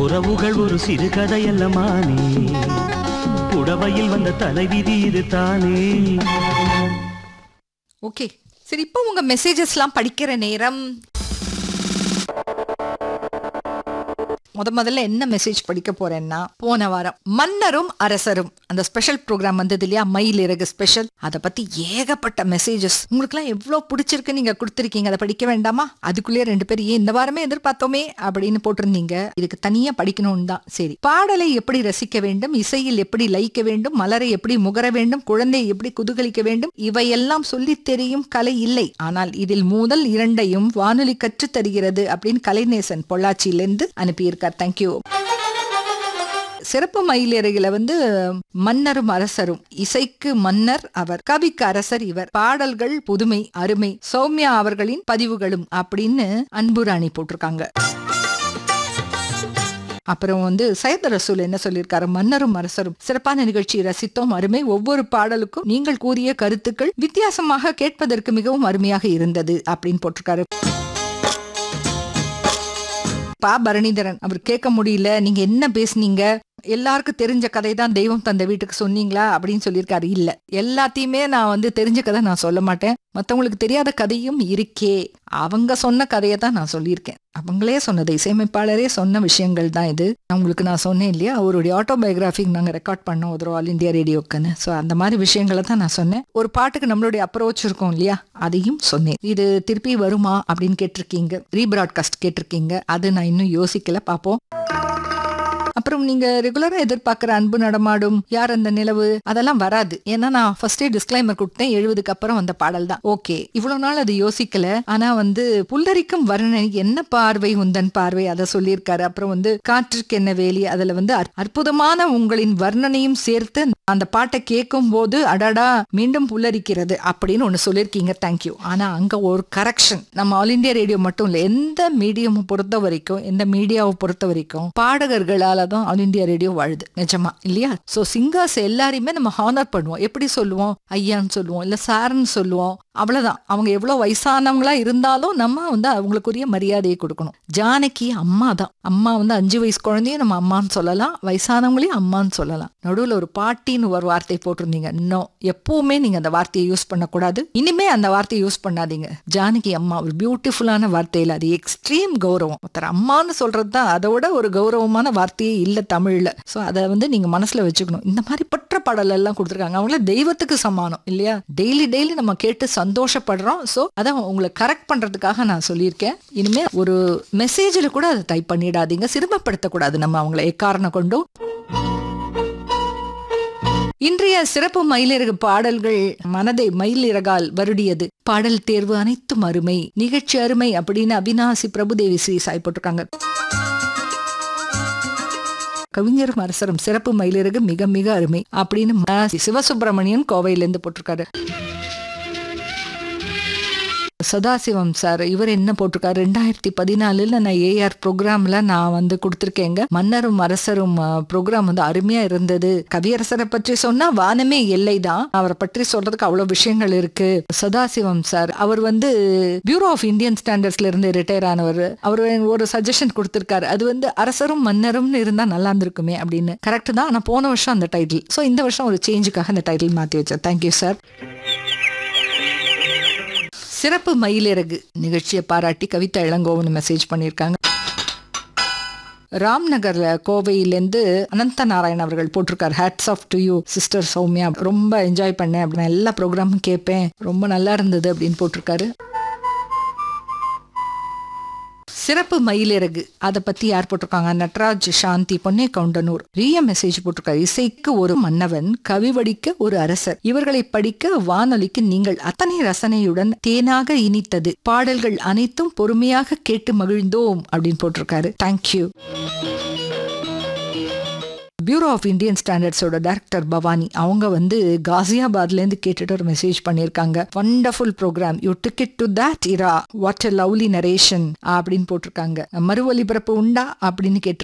உறவுகள் ஒரு சிறுகதை அல்லமானே புடவையில் வந்த தலைவிதி இது தானே ஓகே சரி இப்போ உங்க மெசேஜஸ்லாம் படிக்கிற நேரம் முத முதல்ல என்ன மெசேஜ் படிக்க போறேன்னா போன வாரம் மன்னரும் அரசரும் அந்த ஸ்பெஷல் ப்ரோக்ராம் வந்தது இல்லையா மயில் இறகு ஸ்பெஷல் அதை பத்தி ஏகப்பட்ட மெசேஜஸ் உங்களுக்குலாம் எவ்வளோ பிடிச்சிருக்கு நீங்க கொடுத்துருக்கீங்க அதை படிக்க வேண்டாமா அதுக்குள்ளேயே ரெண்டு பேரும் ஏன் இந்த வாரமே எதிர்பார்த்தோமே அப்படின்னு போட்டிருந்தீங்க இதுக்கு தனியா படிக்கணும்னு தான் சரி பாடலை எப்படி ரசிக்க வேண்டும் இசையில் எப்படி லயிக்க வேண்டும் மலரை எப்படி முகர வேண்டும் குழந்தையை எப்படி குதூகலிக்க வேண்டும் இவையெல்லாம் சொல்லித் தெரியும் கலை இல்லை ஆனால் இதில் முதல் இரண்டையும் வானொலி கற்றுத் தருகிறது அப்படின்னு கலைநேசன் பொள்ளாச்சியிலிருந்து அனுப்பியிருக்கார் தேங்க்யூ சிறப்பு மயிலிறகுல வந்து மன்னரும் அரசரும் இசைக்கு மன்னர் அவர் கவிக்கு அரசர் இவர் பாடல்கள் புதுமை அருமை சௌமியா அவர்களின் பதிவுகளும் அப்படின்னு அன்புராணி போட்டிருக்காங்க அப்புறம் வந்து சையத் ரசூல் என்ன சொல்லியிருக்காரு மன்னரும் அரசரும் சிறப்பான நிகழ்ச்சி ரசித்தோம் அருமை ஒவ்வொரு பாடலுக்கும் நீங்கள் கூறிய கருத்துக்கள் வித்தியாசமாக கேட்பதற்கு மிகவும் அருமையாக இருந்தது அப்படின்னு போட்டிருக்காரு பா பரணிதரன் அவர் கேட்க முடியல நீங்க என்ன பேசுனீங்க எல்லாருக்கும் தெரிஞ்ச கதை தான் தெய்வம் தந்த வீட்டுக்கு சொன்னீங்களா அப்படின்னு சொல்லியிருக்காரு இல்ல எல்லாத்தையுமே நான் வந்து தெரிஞ்ச கதை நான் சொல்ல மாட்டேன் மத்தவங்களுக்கு தெரியாத கதையும் இருக்கே அவங்க சொன்ன கதையை தான் நான் சொல்லியிருக்கேன் அவங்களே சொன்னது இசையமைப்பாளரே சொன்ன விஷயங்கள் தான் இது உங்களுக்கு நான் சொன்னேன் இல்லையா அவருடைய ஆட்டோபயோகிராஃபி நாங்கள் ரெக்கார்ட் பண்ணோம் ஒரு ஆல் இந்தியா ரேடியோக்குன்னு ஸோ அந்த மாதிரி விஷயங்களை தான் நான் சொன்னேன் ஒரு பாட்டுக்கு நம்மளுடைய அப்ரோச் இருக்கும் இல்லையா அதையும் சொன்னேன் இது திருப்பி வருமா அப்படின்னு கேட்டிருக்கீங்க ரீபிராட்காஸ்ட் கேட்டிருக்கீங்க அது நான் இன்னும் யோசிக்கல பார்ப்போம் அப்புறம் நீங்க ரெகுலரா எதிர்பார்க்கிற அன்பு நடமாடும் யார் அந்த நிலவு அதெல்லாம் வராது ஏன்னா நான் ஃபர்ஸ்டே டிஸ்கிளைமர் கொடுத்தேன் எழுபதுக்கு அப்புறம் வந்த பாடல் தான் ஓகே இவ்வளவு நாள் அது யோசிக்கல ஆனா வந்து புல்லரிக்கும் வர்ணனை என்ன பார்வை உந்தன் பார்வை அதை சொல்லியிருக்காரு அப்புறம் வந்து காற்றுக்கு என்ன வேலி அதுல வந்து அற்- அற்புதமான உங்களின் வர்ணனையும் சேர்த்து அந்த பாட்டை கேட்கும் போது அடடா மீண்டும் புல்லரிக்கிறது அப்படின்னு ஒண்ணு சொல்லியிருக்கீங்க தேங்க்யூ ஆனா அங்க ஒரு கரெக்ஷன் நம்ம ஆல் இந்தியா ரேடியோ மட்டும் இல்ல எந்த மீடியம் பொறுத்த வரைக்கும் எந்த மீடியாவை பொறுத்த வரைக்கும் பாடகர்களால தான் ஆல் இந்தியா ரேடியோ வாழுது நிஜமா இல்லையா சோ சிங்கர்ஸ் எல்லாரையுமே நம்ம ஹானர் பண்ணுவோம் எப்படி சொல்லுவோம் ஐயான்னு சொல்லுவோம் இல்ல சார்ன்னு சொல்லுவோம் அவ்வளவுதான் அவங்க எவ்வளவு வயசானவங்களா இருந்தாலும் நம்ம வந்து அவங்களுக்குரிய மரியாதையை கொடுக்கணும் ஜானகி அம்மா தான் அம்மா வந்து அஞ்சு வயசு குழந்தையும் நம்ம அம்மான்னு சொல்லலாம் வயசானவங்களையும் அம்மான்னு சொல்லலாம் நடுவுல ஒரு பாட்டின்னு ஒரு வார்த்தை போட்டிருந்தீங்க இன்னும் எப்பவுமே நீங்க அந்த வார்த்தையை யூஸ் பண்ணக்கூடாது இனிமே அந்த வார்த்தையை யூஸ் பண்ணாதீங்க ஜானகி அம்மா ஒரு பியூட்டிஃபுல்லான வார்த்தையில அது எக்ஸ்ட்ரீம் கௌரவம் ஒருத்தர் அம்மான்னு சொல்றது தான் அதோட ஒரு கௌரவமான வார்த்தையே இல்ல தமிழ்ல சோ அதை வந்து நீங்க மனசுல வச்சுக்கணும் இந்த மாதிரி பற்ற பாடல் எல்லாம் கொடுத்துருக்காங்க அவங்கள தெய்வத்துக்கு சமானம் இல்லையா டெய்லி டெய்லி நம்ம கேட்டு சந்தோஷப்படுறோம் சோ அதை உங்களை கரெக்ட் பண்றதுக்காக நான் சொல்லியிருக்கேன் இனிமே ஒரு மெசேஜில் கூட அதை டைப் பண்ணிடாதீங்க சிரமப்படுத்தக்கூடாது நம்ம அவங்கள எக்காரணம் கொண்டும் இன்றைய சிறப்பு மயிலிறகு பாடல்கள் மனதை மயிலிறகால் வருடியது பாடல் தேர்வு அனைத்தும் அருமை நிகழ்ச்சி அருமை அப்படின்னு அவினாசி பிரபுதேவி ஸ்ரீ சாய் போட்டிருக்காங்க கவிஞரும் அரசரும் சிறப்பு மயிலிறகு மிக மிக அருமை அப்படின்னு ம. சிவசுப்பிரமணியன் கோவையிலேருந்து போட்டிருக்காரு சதாசிவம் சார் இவர் என்ன போட்டிருக்காரு ரெண்டாயிரத்தி பதினாலுல நான் ஏஆர் ப்ரோக்ராம்ல நான் வந்து கொடுத்துருக்கேங்க மன்னரும் அரசரும் ப்ரோக்ராம் வந்து அருமையா இருந்தது கவியரசரை பற்றி சொன்னா வானமே எல்லைதான் அவரை பற்றி சொல்றதுக்கு அவ்வளவு விஷயங்கள் இருக்கு சதாசிவம் சார் அவர் வந்து பியூரோ ஆஃப் இந்தியன் ஸ்டாண்டர்ட்ஸ்ல இருந்து ரிட்டையர் ஆனவர் அவர் ஒரு சஜஷன் கொடுத்திருக்காரு அது வந்து அரசரும் மன்னரும்னு இருந்தா நல்லா இருந்திருக்குமே அப்படின்னு கரெக்ட் தான் ஆனா போன வருஷம் அந்த டைட்டில் சோ இந்த வருஷம் ஒரு சேஞ்சுக்காக இந்த டைட்டில் மாத்தி வச்சேன் தேங்க்யூ சார் சிறப்பு மயிலிறகு நிகழ்ச்சியை பாராட்டி கவிதா இளங்கோவன் மெசேஜ் பண்ணியிருக்காங்க ராம்நகர்ல கோவையிலேருந்து அனந்த நாராயண் அவர்கள் போட்டிருக்காரு hats off to you sister Sowmya ரொம்ப என்ஜாய் பண்ணேன் அப்படின்னு எல்லா ப்ரோக்ராமும் கேட்பேன் ரொம்ப நல்லா இருந்தது அப்படின்னு போட்டிருக்காரு சிறப்பு மயிலிறகு அதை பத்தி யார் போட்டிருக்காங்க நட்ராஜ் சாந்தி பொன்னே கவுண்டனூர் ரிய மெசேஜ் போட்டிருக்காரு இசைக்கு ஒரு மன்னவன் கவிவடிக்க ஒரு அரசர் இவர்களை படிக்க வானொலிக்கு நீங்கள் அத்தனை ரசனையுடன் தேனாக இனித்தது பாடல்கள் அனைத்தும் பொறுமையாக கேட்டு மகிழ்ந்தோம் அப்படின்னு போட்டிருக்காரு தேங்க்யூ பியூரோ ஆஃப் இந்தியன் ஸ்டாண்டர்ட்ஸோட டைரக்டர் பவானி அவங்க வந்து காசியாபாத்லேருந்து கேட்டுட்டு ஒரு மெசேஜ் பண்ணியிருக்காங்க wonderful programme you ticket to that era what a lovely narration அப்படின்னு போட்டிருக்காங்க மறு ஒலிபரப்பு உண்டா அப்படின்னு கேட்டு